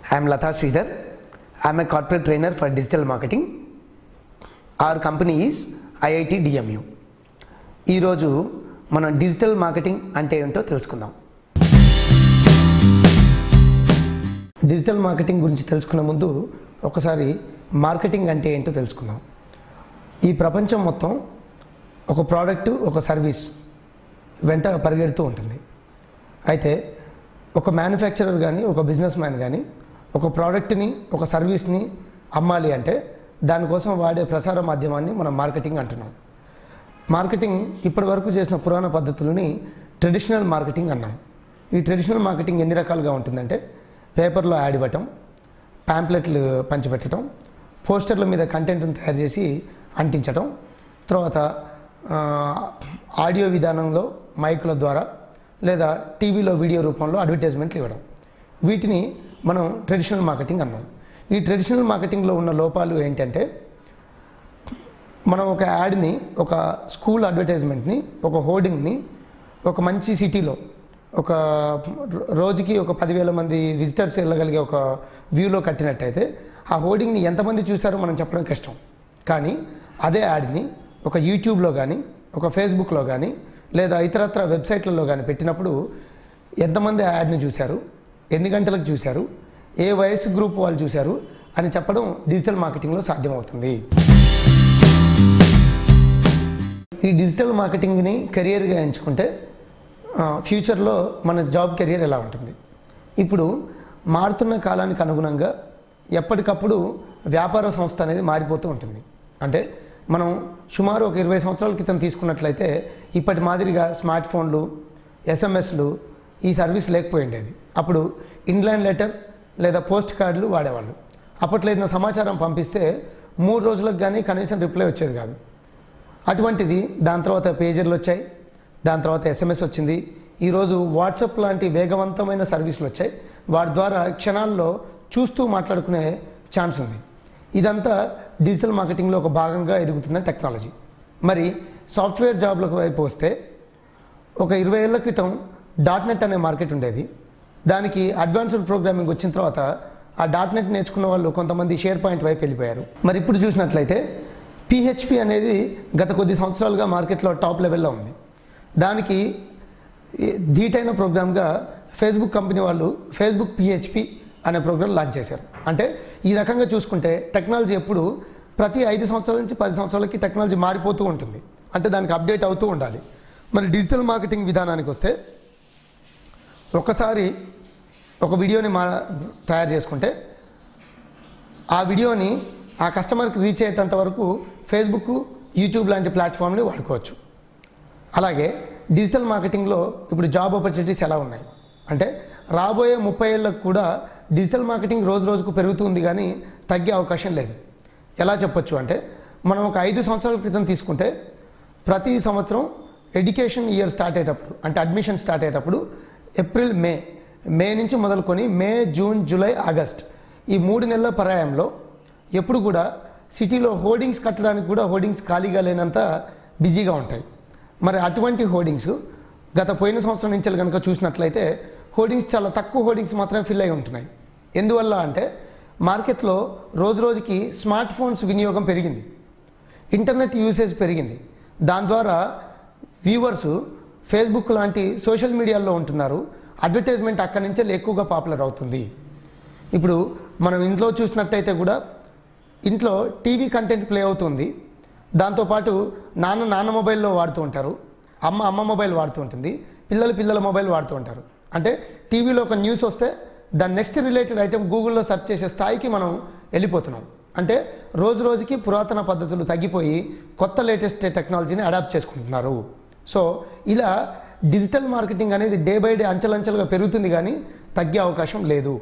I'm Lata Sridhar. I'm a corporate trainer for digital marketing. Our company is IIT DMU. ఈరోజు మనం digital marketing అంటే ఏంటో తెలుసుకుందాం digital marketing గురించి తెలుసుకునే ముందు ఒకసారి మార్కెటింగ్ అంటే ఏంటో తెలుసుకుందాం ఈ ప్రపంచం మొత్తం ఒక ప్రోడక్ట్ ఒక సర్వీస్ వెంట పరిగెడుతూ ఉంటుంది అయితే ఒక మ్యానుఫ్యాక్చరర్ కానీ ఒక బిజినెస్ మ్యాన్ కానీ ఒక ప్రోడక్ట్ని ఒక సర్వీస్ని అమ్మాలి అంటే దానికోసం వాడే ప్రసార మాధ్యమాన్ని మనం మార్కెటింగ్ అంటున్నాం మార్కెటింగ్ ఇప్పటి వరకు చేసిన పురాణ పద్ధతులని ట్రెడిషనల్ మార్కెటింగ్ అన్నాం ఈ ట్రెడిషనల్ మార్కెటింగ్ ఎన్ని రకాలుగా ఉంటుందంటే పేపర్లో యాడ్ ఇవ్వటం ప్యాంప్లెట్లు పంచిపెట్టడం పోస్టర్ల మీద కంటెంట్ని తయారు చేసి అంటించటం తర్వాత ఆ, ఆడియో విధానంలో మైకుల ద్వారా లేదా టీవీలో వీడియో రూపంలో అడ్వర్టైజ్మెంట్లు ఇవ్వడం వీటిని మనం ట్రెడిషనల్ మార్కెటింగ్ అన్నాం ఈ ట్రెడిషనల్ మార్కెటింగ్లో ఉన్న లోపాలు ఏంటంటే మనం ఒక యాడ్ని ఒక స్కూల్ అడ్వర్టైజ్మెంట్ని ఒక హోర్డింగ్ని ఒక మంచి సిటీలో ఒక రో- రోజుకి ఒక పదివేల మంది విజిటర్స్ వెళ్ళగలిగే ఒక వ్యూలో కట్టినట్టయితే ఆ హోర్డింగ్ని ఎంతమంది చూసారో మనం చెప్పడం కష్టం కానీ అదే యాడ్ని ఒక యూట్యూబ్లో కానీ ఒక ఫేస్బుక్లో కానీ లేదా ఇతరత్ర వెబ్సైట్లలో కానీ పెట్టినప్పుడు ఎంతమంది ఆ యాడ్ని చూశారు ఎన్ని గంటలకు చూశారు ఏ వయసు గ్రూప్ వాళ్ళు చూశారు అని చెప్పడం డిజిటల్ మార్కెటింగ్లో సాధ్యమవుతుంది ఈ డిజిటల్ మార్కెటింగ్ని కెరియర్గా ఎంచుకుంటే ఆ, ఫ్యూచర్లో మన జాబ్ కెరియర్ ఎలా ఉంటుంది ఇప్పుడు మారుతున్న కాలానికి అనుగుణంగా ఎప్పటికప్పుడు వ్యాపార సంస్థ అనేది మారిపోతూ ఉంటుంది అంటే మనం సుమారు ఒక ఇరవై సంవత్సరాల క్రితం తీసుకున్నట్లయితే ఇప్పటి మాదిరిగా స్మార్ట్ ఫోన్లు ఎస్ఎంఎస్లు ఈ సర్వీస్ లేకపోయి ఉండేది అప్పుడు ఇన్లైన్ లెటర్ లేదా పోస్ట్ కార్డులు వాడేవాళ్ళు అప్పట్లో ఏదైనా సమాచారం పంపిస్తే మూడు రోజులకు కానీ కనీసం రిప్లై వచ్చేది కాదు అటువంటిది దాని తర్వాత పేజర్లు వచ్చాయి దాని తర్వాత ఎస్ఎంఎస్ వచ్చింది ఈరోజు వాట్సాప్ లాంటి వేగవంతమైన సర్వీసులు వచ్చాయి వాటి ద్వారా క్షణాల్లో చూస్తూ మాట్లాడుకునే ఛాన్స్ ఉంది ఇదంతా డిజిటల్ మార్కెటింగ్లో ఒక భాగంగా ఎదుగుతున్న టెక్నాలజీ మరి సాఫ్ట్వేర్ జాబ్లకు వైపు వస్తే ఒక ఇరవై ఏళ్ల క్రితం డాట్ నెట్ అనే మార్కెట్ ఉండేది దానికి అడ్వాన్స్డ్ ప్రోగ్రామింగ్ వచ్చిన తర్వాత ఆ డాట్ నెట్ నేర్చుకున్న వాళ్ళు కొంతమంది షేర్ పాయింట్ వైపు వెళ్ళిపోయారు మరి ఇప్పుడు చూసినట్లయితే పిహెచ్పి అనేది గత కొద్ది సంవత్సరాలుగా మార్కెట్లో టాప్ లెవెల్లో ఉంది దానికి ఈ ధీటైన ప్రోగ్రామ్గా ఫేస్బుక్ కంపెనీ వాళ్ళు ఫేస్బుక్ పిహెచ్పి అనే ప్రోగ్రామ్ లాంచ్ చేశారు అంటే ఈ రకంగా చూసుకుంటే టెక్నాలజీ ఎప్పుడు ప్రతి ఐదు సంవత్సరాల నుంచి పది సంవత్సరాలకి టెక్నాలజీ మారిపోతూ ఉంటుంది అంటే దానికి అప్డేట్ అవుతూ ఉండాలి మరి డిజిటల్ మార్కెటింగ్ విధానానికి వస్తే ఒకసారి ఒక వీడియోని మా తయారు చేసుకుంటే ఆ వీడియోని ఆ కస్టమర్కి రీచ్ అయ్యేటంత వరకు ఫేస్బుక్ యూట్యూబ్ లాంటి ప్లాట్ఫామ్ని వాడుకోవచ్చు అలాగే డిజిటల్ మార్కెటింగ్లో ఇప్పుడు జాబ్ ఆపర్చునిటీస్ ఎలా ఉన్నాయి అంటే రాబోయే ముప్పై ఏళ్ళకు కూడా డిజిటల్ మార్కెటింగ్ రోజు రోజుకు పెరుగుతుంది కానీ తగ్గే అవకాశం లేదు ఎలా చెప్పొచ్చు అంటే మనం ఒక ఐదు సంవత్సరాల క్రితం తీసుకుంటే ప్రతి సంవత్సరం ఎడ్యుకేషన్ ఇయర్ స్టార్ట్ అయ్యేటప్పుడు అంటే అడ్మిషన్ స్టార్ట్ అయ్యేటప్పుడు ఏప్రిల్ మే మే నుంచి మొదలుకొని మే జూన్ జూలై ఆగస్ట్ ఈ మూడు నెలల పర్యాయంలో ఎప్పుడు కూడా సిటీలో హోర్డింగ్స్ కట్టడానికి కూడా హోర్డింగ్స్ ఖాళీగా లేనంత బిజీగా ఉంటాయి మరి అటువంటి హోర్డింగ్స్ గత పోయిన సంవత్సరం నుంచి కనుక చూసినట్లయితే హోర్డింగ్స్ చాలా తక్కువ హోర్డింగ్స్ మాత్రమే ఫిల్ అయి ఉంటున్నాయి ఎందువల్ల అంటే మార్కెట్లో రోజు రోజుకి స్మార్ట్ ఫోన్స్ వినియోగం పెరిగింది ఇంటర్నెట్ యూసేజ్ పెరిగింది దాని ద్వారా వ్యూవర్స్ ఫేస్బుక్ లాంటి సోషల్ మీడియాలో ఉంటున్నారు అడ్వర్టైజ్మెంట్ అక్కడి నుంచే ఎక్కువగా పాపులర్ అవుతుంది ఇప్పుడు మనం ఇంట్లో చూసినట్టయితే కూడా ఇంట్లో టీవీ కంటెంట్ ప్లే అవుతుంది దాంతోపాటు నాన్న నాన్న మొబైల్లో వాడుతూ ఉంటారు అమ్మ అమ్మ మొబైల్ వాడుతూ ఉంటుంది పిల్లలు పిల్లల మొబైల్ వాడుతూ ఉంటారు అంటే టీవీలో ఒక న్యూస్ వస్తే దాని నెక్స్ట్ రిలేటెడ్ ఐటెం గూగుల్లో సెర్చ్ చేసే స్థాయికి మనం వెళ్ళిపోతున్నాం అంటే రోజు రోజుకి పురాతన పద్ధతులు తగ్గిపోయి కొత్త లేటెస్ట్ టెక్నాలజీని అడాప్ట్ చేసుకుంటున్నారు సో ఇలా డిజిటల్ మార్కెటింగ్ అనేది డే బై డే అంచెలంచెలుగా పెరుగుతుంది కానీ తగ్గే అవకాశం లేదు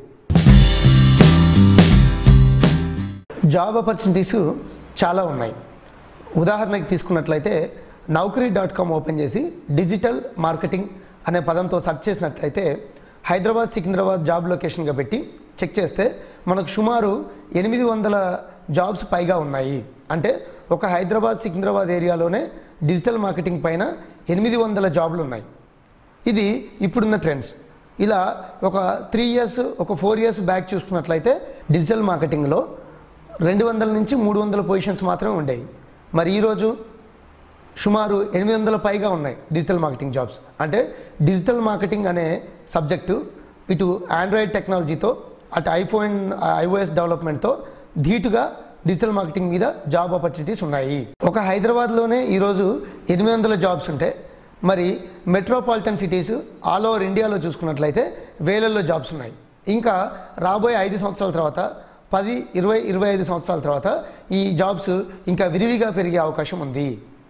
జాబ్ ఆపర్చునిటీస్ చాలా ఉన్నాయి ఉదాహరణకి తీసుకున్నట్లయితే నౌకరీ డాట్ కామ్ ఓపెన్ చేసి డిజిటల్ మార్కెటింగ్ అనే పదంతో సెర్చ్ చేసినట్లయితే హైదరాబాద్ సికింద్రాబాద్ జాబ్ లొకేషన్గా పెట్టి చెక్ చేస్తే మనకు సుమారు ఎనిమిది వందల జాబ్స్ పైగా ఉన్నాయి అంటే ఒక హైదరాబాద్ సికింద్రాబాద్ ఏరియాలోనే డిజిటల్ మార్కెటింగ్ పైన ఎనిమిది వందల జాబ్లు ఉన్నాయి ఇది ఇప్పుడున్న ట్రెండ్స్ ఇలా ఒక త్రీ ఇయర్స్ ఒక ఫోర్ ఇయర్స్ బ్యాక్ చూసుకున్నట్లయితే డిజిటల్ మార్కెటింగ్లో రెండు వందల నుంచి మూడు వందల పొజిషన్స్ మాత్రమే ఉండేవి మరి ఈరోజు సుమారు ఎనిమిది వందల పైగా ఉన్నాయి డిజిటల్ మార్కెటింగ్ జాబ్స్ అంటే డిజిటల్ మార్కెటింగ్ అనే సబ్జెక్టు ఇటు ఆండ్రాయిడ్ టెక్నాలజీతో అటు ఐఫోన్ ఐఓఎస్ డెవలప్మెంట్తో ధీటుగా డిజిటల్ మార్కెటింగ్ మీద జాబ్ ఆపర్చునిటీస్ ఉన్నాయి ఒక హైదరాబాద్లోనే ఈరోజు ఎనిమిది వందల జాబ్స్ ఉంటే మరి మెట్రోపాలిటన్ సిటీస్ ఆల్ ఓవర్ ఇండియాలో చూసుకున్నట్లయితే వేలల్లో జాబ్స్ ఉన్నాయి ఇంకా రాబోయే ఐదు సంవత్సరాల తర్వాత పది ఇరవై ఇరవై ఐదు సంవత్సరాల తర్వాత ఈ జాబ్స్ ఇంకా విరివిగా పెరిగే అవకాశం ఉంది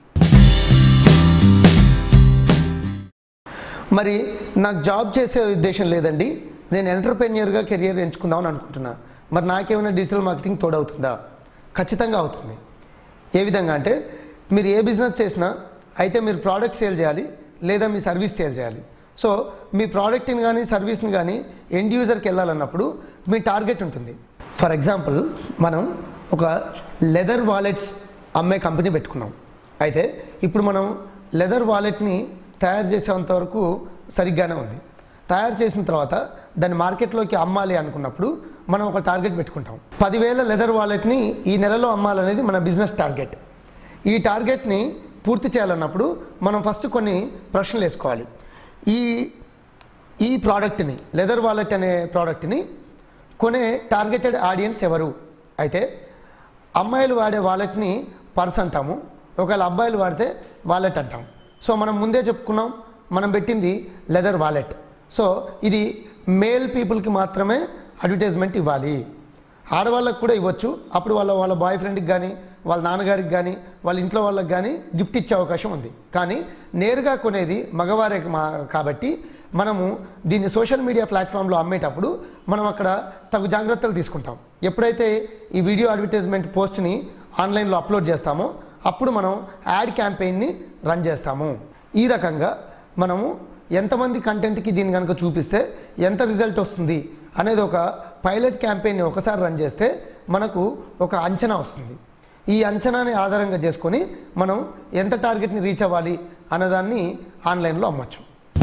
మరి నాకు జాబ్ చేసే ఉద్దేశం లేదండి నేను ఎంటర్ప్రెన్యూర్గా కెరియర్ ఎంచుకుందామని అనుకుంటున్నా మరి నాకేమైనా డిజిటల్ మార్కెటింగ్ తోడవుతుందా ఖచ్చితంగా అవుతుంది ఏ విధంగా అంటే మీరు ఏ బిజినెస్ చేసినా అయితే మీరు ప్రోడక్ట్ సేల్ చేయాలి లేదా మీ సర్వీస్ సేల్ చేయాలి సో మీ ప్రోడక్ట్ని కానీ సర్వీస్ని కానీ ఎండ్ యూజర్కి వెళ్ళాలన్నప్పుడు మీ టార్గెట్ ఉంటుంది ఫర్ ఎగ్జాంపుల్ మనం ఒక లెదర్ వాలెట్స్ అమ్మే కంపెనీ పెట్టుకున్నాం అయితే ఇప్పుడు మనం లెదర్ వాలెట్ని తయారు చేసేంత వరకు సరిగ్గానే ఉంది తయారు చేసిన తర్వాత దాన్ని మార్కెట్లోకి అమ్మాలి అనుకున్నప్పుడు మనం ఒక టార్గెట్ పెట్టుకుంటాం పదివేల లెదర్ వాలెట్ని ఈ నెలలో అమ్మాలనేది మన బిజినెస్ టార్గెట్ ఈ టార్గెట్ని పూర్తి చేయాలన్నప్పుడు మనం ఫస్ట్ కొన్ని ప్రశ్నలు వేసుకోవాలి ఈ ఈ ప్రోడక్ట్ని లెదర్ వాలెట్ అనే ప్రోడక్ట్ని కొనే టార్గెటెడ్ ఆడియన్స్ ఎవరు అయితే అమ్మాయిలు వాడే వాలెట్ని పర్స్ అంటాము ఒకవేళ అబ్బాయిలు వాడితే వాలెట్ అంటాం సో మనం ముందే చెప్పుకున్నాం మనం పెట్టింది లెదర్ వాలెట్ సో ఇది మేల్ పీపుల్కి మాత్రమే అడ్వర్టైజ్మెంట్ ఇవ్వాలి ఆడవాళ్ళకు కూడా ఇవ్వచ్చు అప్పుడు వాళ్ళ వాళ్ళ బాయ్ ఫ్రెండ్కి కానీ వాళ్ళ నాన్నగారికి కానీ వాళ్ళ ఇంట్లో వాళ్ళకి కానీ గిఫ్ట్ ఇచ్చే అవకాశం ఉంది కానీ నేరుగా కొనేది మగవారే మా కాబట్టి మనము దీన్ని సోషల్ మీడియా ప్లాట్ఫామ్లో అమ్మేటప్పుడు మనం అక్కడ తగు జాగ్రత్తలు తీసుకుంటాం ఎప్పుడైతే ఈ వీడియో అడ్వర్టైజ్మెంట్ పోస్ట్ని ఆన్లైన్లో అప్లోడ్ చేస్తామో అప్పుడు మనం యాడ్ క్యాంపెయిన్ని రన్ చేస్తాము ఈ రకంగా మనము ఎంతమంది కంటెంట్కి దీన్ని కనుక చూపిస్తే ఎంత రిజల్ట్ వస్తుంది అనేది ఒక పైలట్ క్యాంపెయిన్ని ఒకసారి రన్ చేస్తే మనకు ఒక అంచనా వస్తుంది ఈ అంచనాని ఆధారంగా చేసుకొని మనం ఎంత టార్గెట్ని రీచ్ అవ్వాలి అన్నదాన్ని ఆన్లైన్లో అమ్మచ్చు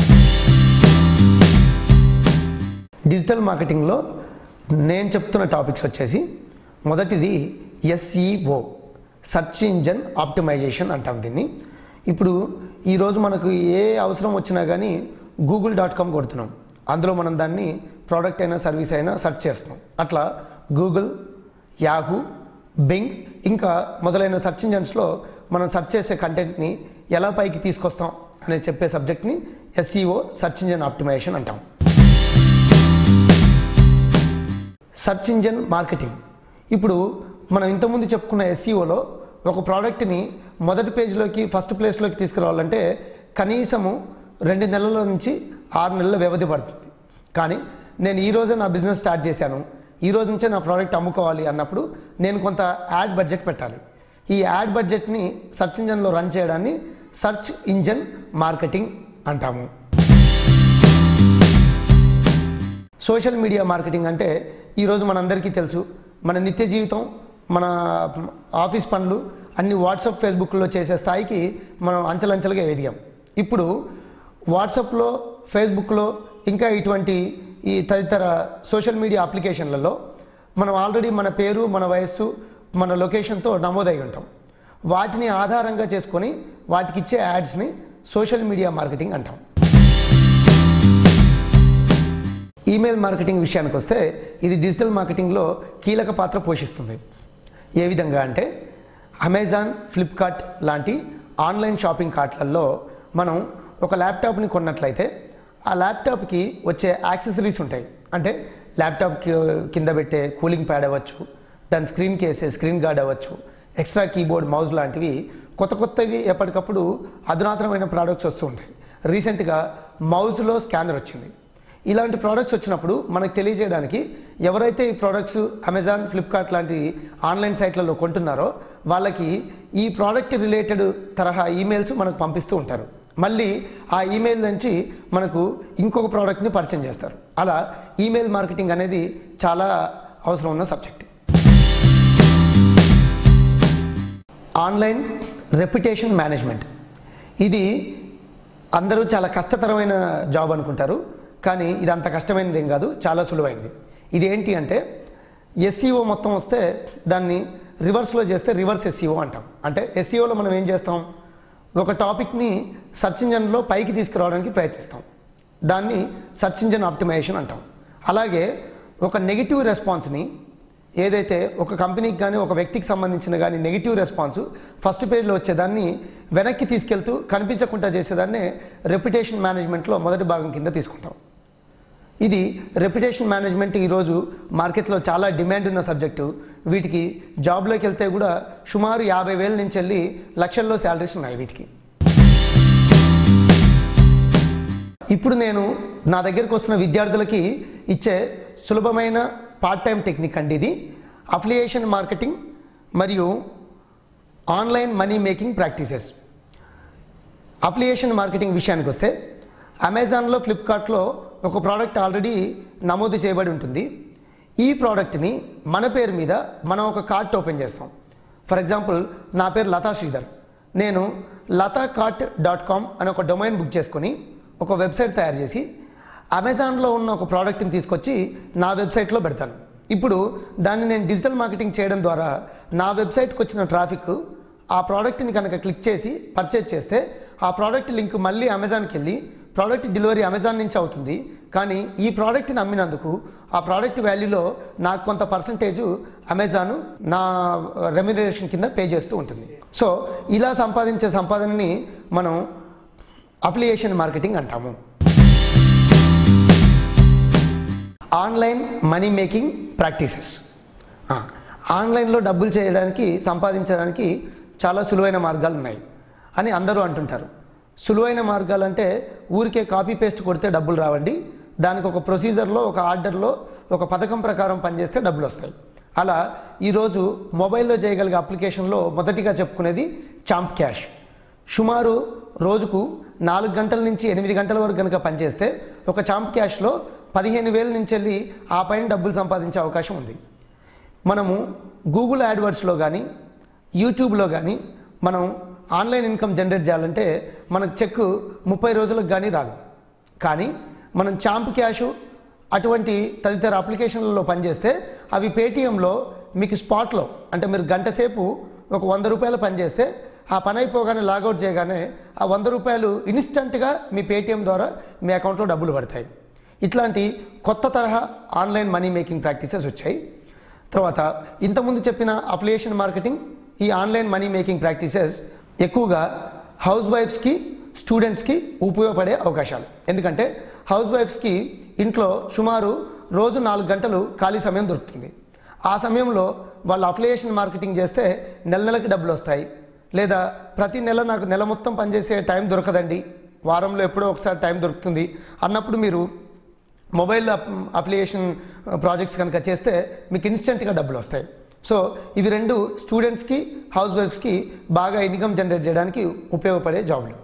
డిజిటల్ మార్కెటింగ్లో నేను చెప్తున్న టాపిక్స్ వచ్చేసి మొదటిది ఎస్ఈఓ సర్చ్ ఇంజన్ ఆప్టిమైజేషన్ అంటాం దీన్ని ఇప్పుడు ఈరోజు మనకు ఏ అవసరం వచ్చినా కానీ గూగుల్ డాట్ కామ్ కొడుతున్నాం అందులో మనం దాన్ని ప్రోడక్ట్ అయినా సర్వీస్ అయినా సెర్చ్ చేస్తున్నాం అట్లా గూగుల్ యాహూ బింగ్ ఇంకా మొదలైన సెర్చ్ ఇంజన్స్లో మనం సెర్చ్ చేసే కంటెంట్ని ఎలా పైకి తీసుకొస్తాం అనే చెప్పే సబ్జెక్ట్ని ఎస్ఈఓ సెర్చ్ ఇంజన్ ఆప్టిమైజేషన్ అంటాం సెర్చ్ ఇంజన్ మార్కెటింగ్ ఇప్పుడు మనం ఇంతకుముందు చెప్పుకున్న ఎస్ఈఓలో ఒక ప్రోడక్ట్ని మొదటి పేజ్లోకి ఫస్ట్ ప్లేస్లోకి తీసుకురావాలంటే కనీసము రెండు నెలల నుంచి ఆరు నెలల వ్యవధి పడుతుంది కానీ నేను ఈరోజే నా బిజినెస్ స్టార్ట్ చేశాను ఈ రోజు నుంచే నా ప్రోడక్ట్ అమ్ముకోవాలి అన్నప్పుడు నేను కొంత యాడ్ బడ్జెట్ పెట్టాలి ఈ యాడ్ బడ్జెట్ని సెర్చ్ ఇంజన్లో రన్ చేయడాన్ని సెర్చ్ ఇంజన్ మార్కెటింగ్ అంటాము సోషల్ మీడియా మార్కెటింగ్ అంటే ఈరోజు మనందరికీ తెలుసు మన నిత్య జీవితం మన ఆఫీస్ పనులు అన్ని వాట్సాప్ ఫేస్బుక్లో చేసే స్థాయికి మనం అంచెలంచెలుగా ఎదిగాం ఇప్పుడు వాట్సాప్లో ఫేస్బుక్లో ఇంకా ఇటువంటి ఈ తదితర సోషల్ మీడియా అప్లికేషన్లలో మనం ఆల్రెడీ మన పేరు మన వయస్సు మన లొకేషన్తో నమోదై ఉంటాం వాటిని ఆధారంగా చేసుకొని వాటికి ఇచ్చే యాడ్స్ని సోషల్ మీడియా మార్కెటింగ్ అంటాం ఈమెయిల్ మార్కెటింగ్ విషయానికి వస్తే ఇది డిజిటల్ మార్కెటింగ్లో కీలక పాత్ర పోషిస్తుంది ఏ విధంగా అంటే అమెజాన్ ఫ్లిప్కార్ట్ లాంటి ఆన్లైన్ షాపింగ్ కార్ట్లలో మనం ఒక ల్యాప్టాప్ని కొన్నట్లయితే ఆ ల్యాప్టాప్కి వచ్చే యాక్సెసరీస్ ఉంటాయి అంటే ల్యాప్టాప్ కింద పెట్టే కూలింగ్ ప్యాడ్ అవ్వచ్చు దాని స్క్రీన్ కేసే స్క్రీన్ గార్డ్ అవ్వచ్చు ఎక్స్ట్రా కీబోర్డ్ మౌజ్ లాంటివి కొత్త కొత్తవి ఎప్పటికప్పుడు అధునాతనమైన ప్రోడక్ట్స్ వస్తూ ఉంటాయి రీసెంట్గా మౌజ్లో స్కానర్ వచ్చింది ఇలాంటి ప్రోడక్ట్స్ వచ్చినప్పుడు మనకు తెలియజేయడానికి ఎవరైతే ఈ ప్రోడక్ట్స్ అమెజాన్ ఫ్లిప్కార్ట్ లాంటి ఆన్లైన్ సైట్లలో కొంటున్నారో వాళ్ళకి ఈ ప్రోడక్ట్ రిలేటెడ్ తరహా ఈమెయిల్స్ మనకు పంపిస్తూ ఉంటారు మళ్ళీ ఆ ఈమెయిల్ నుంచి మనకు ఇంకొక ప్రోడక్ట్ని పరిచయం చేస్తారు అలా ఈమెయిల్ మార్కెటింగ్ అనేది చాలా అవసరం ఉన్న సబ్జెక్ట్ ఆన్లైన్ రెప్యుటేషన్ మేనేజ్మెంట్ ఇది అందరూ చాలా కష్టతరమైన జాబ్ అనుకుంటారు కానీ ఇది అంత కష్టమైనది ఏం కాదు చాలా సులువైంది ఇది ఏంటి అంటే ఎస్సీఓ మొత్తం వస్తే దాన్ని రివర్స్లో చేస్తే రివర్స్ ఎస్సీఓ అంటాం అంటే ఎస్సీఓలో మనం ఏం చేస్తాం ఒక టాపిక్ని సెర్చ్ ఇంజన్లో పైకి తీసుకురావడానికి ప్రయత్నిస్తాం దాన్ని సెర్చ్ ఇంజన్ ఆప్టిమైజేషన్ అంటాం అలాగే ఒక నెగిటివ్ రెస్పాన్స్ని ఏదైతే ఒక కంపెనీకి కానీ ఒక వ్యక్తికి సంబంధించిన కానీ నెగిటివ్ రెస్పాన్స్ ఫస్ట్ పేజ్లో వచ్చేదాన్ని వెనక్కి తీసుకెళ్తూ కనిపించకుండా చేసేదాన్నే రెప్యుటేషన్ మేనేజ్మెంట్లో మొదటి భాగం కింద తీసుకుంటాం ఇది రెప్యుటేషన్ మేనేజ్మెంట్ ఈరోజు మార్కెట్లో చాలా డిమాండ్ ఉన్న సబ్జెక్టు వీటికి జాబ్లోకి వెళ్తే కూడా సుమారు యాభై వేల నుంచి వెళ్ళి లక్షల్లో శాలరీస్ ఉన్నాయి వీటికి ఇప్పుడు నేను నా దగ్గరకు వస్తున్న విద్యార్థులకి ఇచ్చే సులభమైన పార్ట్ టైం టెక్నిక్ అండి ఇది అఫిలియేషన్ మార్కెటింగ్ మరియు online money making practices application marketing విషయానికి వస్తే అమెజాన్లో ఫ్లిప్కార్ట్లో ఒక ప్రోడక్ట్ ఆల్రెడీ నమోదు చేయబడి ఉంటుంది ఈ ప్రోడక్ట్ని మన పేరు మీద మనం ఒక కార్ట్ ఓపెన్ చేస్తాం ఫర్ ఎగ్జాంపుల్ నా పేరు లతా శ్రీధర్ నేను లతా కార్ట్ డాట్ కామ్ అని ఒక డొమైన్ బుక్ చేసుకొని ఒక వెబ్సైట్ తయారు చేసి అమెజాన్లో ఉన్న ఒక ప్రోడక్ట్ని తీసుకొచ్చి నా వెబ్సైట్లో పెడతాను ఇప్పుడు దాన్ని నేను డిజిటల్ మార్కెటింగ్ చేయడం ద్వారా నా వెబ్సైట్కి వచ్చిన ట్రాఫిక్ ఆ ప్రోడక్ట్ని కనుక క్లిక్ చేసి పర్చేజ్ చేస్తే ఆ ప్రోడక్ట్ లింక్ మళ్ళీ అమెజాన్కి వెళ్ళి ప్రోడక్ట్ డెలివరీ అమెజాన్ నుంచి అవుతుంది కానీ ఈ ప్రోడక్ట్ని అమ్మినందుకు ఆ ప్రోడక్ట్ వాల్యూలో నాకు కొంత పర్సంటేజ్ అమెజాన్ నా రెమ్యునరేషన్ కింద పే చేస్తూ ఉంటుంది సో ఇలా సంపాదించే సంపాదనని మనం అఫిలియేషన్ మార్కెటింగ్ అంటాము ఆన్లైన్ మనీ మేకింగ్ ప్రాక్టీసెస్ ఆన్లైన్లో డబ్బులు చేయడానికి సంపాదించడానికి చాలా సులువైన మార్గాలు ఉన్నాయి అని అందరూ అంటుంటారు సులువైన మార్గాలు అంటే ఊరికే కాపీ పేస్ట్ కొడితే డబ్బులు రావండి దానికి ఒక ప్రొసీజర్లో ఒక ఆర్డర్లో ఒక పథకం ప్రకారం పనిచేస్తే డబ్బులు వస్తాయి అలా ఈరోజు మొబైల్లో చేయగలిగే అప్లికేషన్లో మొదటిగా చెప్పుకునేది చాంప్ క్యాష్ సుమారు రోజుకు నాలుగు గంటల నుంచి ఎనిమిది గంటల వరకు కనుక పనిచేస్తే ఒక చాంప్ క్యాష్లో పదిహేను వేల నుంచి వెళ్ళి ఆ పైన డబ్బులు సంపాదించే అవకాశం ఉంది మనము గూగుల్ యాడ్వర్డ్స్లో కానీ యూట్యూబ్లో కానీ మనం ఆన్లైన్ ఇన్కమ్ జనరేట్ చేయాలంటే మనకు చెక్ ముప్పై రోజులకు కానీ రాదు కానీ మనం చాంప్ క్యాష్ అటువంటి తదితర అప్లికేషన్లలో పనిచేస్తే అవి పేటిఎంలో మీకు స్పాట్లో అంటే మీరు గంట సేపు ఒక వంద రూపాయలు పనిచేస్తే ఆ పని అయిపోగానే లాగౌట్ చేయగానే ఆ వంద రూపాయలు ఇన్స్టంట్గా మీ పేటిఎం ద్వారా మీ అకౌంట్లో డబ్బులు పడతాయి ఇట్లాంటి కొత్త తరహా ఆన్లైన్ మనీ మేకింగ్ ప్రాక్టీసెస్ వచ్చాయి తర్వాత ఇంతకుముందు చెప్పిన అఫిలియేషన్ మార్కెటింగ్ ఈ ఆన్లైన్ మనీ మేకింగ్ ప్రాక్టీసెస్ ఎక్కువగా హౌస్ వైఫ్స్కి స్టూడెంట్స్కి ఉపయోగపడే అవకాశాలు ఎందుకంటే హౌస్ వైఫ్స్కి ఇంట్లో సుమారు రోజు నాలుగు గంటలు ఖాళీ సమయం దొరుకుతుంది ఆ సమయంలో వాళ్ళు అఫిలియేషన్ మార్కెటింగ్ చేస్తే నెల నెలకి డబ్బులు వస్తాయి లేదా ప్రతి నెల నాకు నెల మొత్తం పనిచేసే టైం దొరకదండి వారంలో ఎప్పుడో ఒకసారి టైం దొరుకుతుంది అన్నప్పుడు మీరు మొబైల్ అప్లికేషన్ ప్రాజెక్ట్స్ కనుక చేస్తే మీకు ఇన్స్టెంట్గా డబ్బులు వస్తాయి సో ఇవి రెండు స్టూడెంట్స్కి హౌస్ వైఫ్స్కి బాగా ఇన్కమ్ జనరేట్ చేయడానికి ఉపయోగపడే జాబ్లు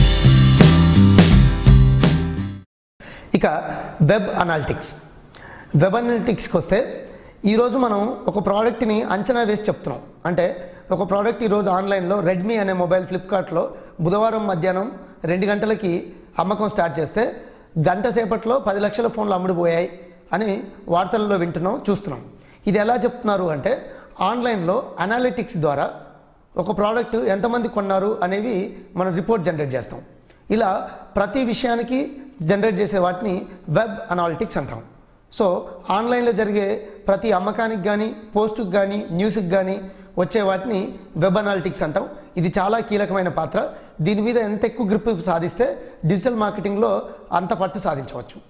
ఇక వెబ్ అనాలిటిక్స్ వెబ్ అనాలిటిక్స్కి వస్తే ఈరోజు మనం ఒక ప్రోడక్ట్ని అంచనా వేసి చెప్తున్నాం అంటే ఒక ప్రోడక్ట్ ఈరోజు ఆన్లైన్లో రెడ్మీ అనే మొబైల్ ఫ్లిప్కార్ట్లో బుధవారం మధ్యాహ్నం రెండు గంటలకి అమ్మకం స్టార్ట్ చేస్తే గంట సేపట్లో పది లక్షల ఫోన్లు అమ్ముడుపోయాయి అని వార్తల్లో వింటున్నాం చూస్తున్నాం ఇది ఎలా చెప్తున్నారు అంటే ఆన్లైన్లో అనాలిటిక్స్ ద్వారా ఒక ప్రోడక్ట్ ఎంతమంది కొన్నారు అనేవి మనం రిపోర్ట్ జనరేట్ చేస్తాం ఇలా ప్రతి విషయానికి జనరేట్ చేసే వాటిని వెబ్ అనాలిటిక్స్ అంటాం సో ఆన్లైన్లో జరిగే ప్రతి అమ్మకానికి కానీ పోస్టుకి కానీ న్యూస్కి కానీ వచ్చే వాటిని వెబ్ అనాలిటిక్స్ అంటాం ఇది చాలా కీలకమైన పాత్ర దీని మీద ఎంత ఎక్కువ గ్రిప్ సాధిస్తే డిజిటల్ మార్కెటింగ్లో అంత పట్టు సాధించవచ్చు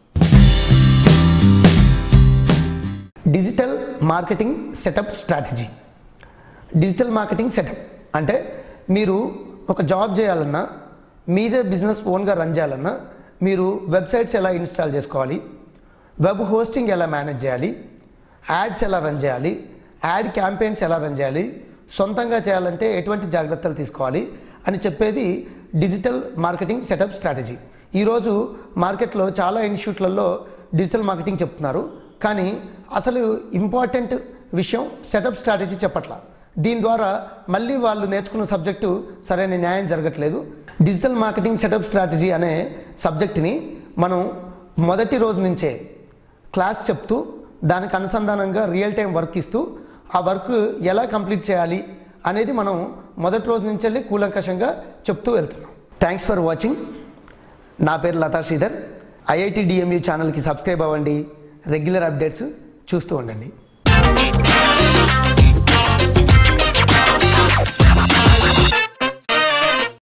digital marketing setup strategy digital marketing setup అంటే మీరు ఒక జాబ్ చేయాలన్నా మీదే బిజినెస్ ఓన్గా రన్ చేయాలన్నా మీరు వెబ్సైట్స్ ఎలా ఇన్స్టాల్ చేసుకోవాలి వెబ్ హోస్టింగ్ ఎలా మేనేజ్ చేయాలి యాడ్స్ ఎలా రన్ చేయాలి యాడ్ క్యాంపెయిన్స్ ఎలా రన్ చేయాలి సొంతంగా చేయాలంటే ఎటువంటి జాగ్రత్తలు తీసుకోవాలి అని చెప్పేది డిజిటల్ మార్కెటింగ్ సెటప్ స్ట్రాటజీ ఈరోజు మార్కెట్లో చాలా ఇన్స్టిట్యూట్లలో డిజిటల్ మార్కెటింగ్ చెప్తున్నారు కానీ అసలు ఇంపార్టెంట్ విషయం సెటప్ స్ట్రాటజీ చెప్పట్ల దీని ద్వారా మళ్ళీ వాళ్ళు నేర్చుకున్న సబ్జెక్టు సరైన న్యాయం జరగట్లేదు డిజిటల్ మార్కెటింగ్ సెటప్ స్ట్రాటజీ అనే సబ్జెక్ట్ని మనం మొదటి రోజు నుంచే క్లాస్ చెప్తూ దానికి అనుసంధానంగా రియల్ టైం వర్క్ ఇస్తూ ఆ వర్క్ ఎలా కంప్లీట్ చేయాలి అనేది మనం మొదటి రోజు నుంచి వెళ్ళి కూలంకషంగా చెప్తూ వెళ్తున్నాం థ్యాంక్స్ ఫర్ వాచింగ్ నా పేరు లతా శ్రీధర్ ఐఐటి డిఎంయూ ఛానల్కి సబ్స్క్రైబ్ అవ్వండి రెగ్యులర్ అప్డేట్స్ చూస్తూ ఉండండి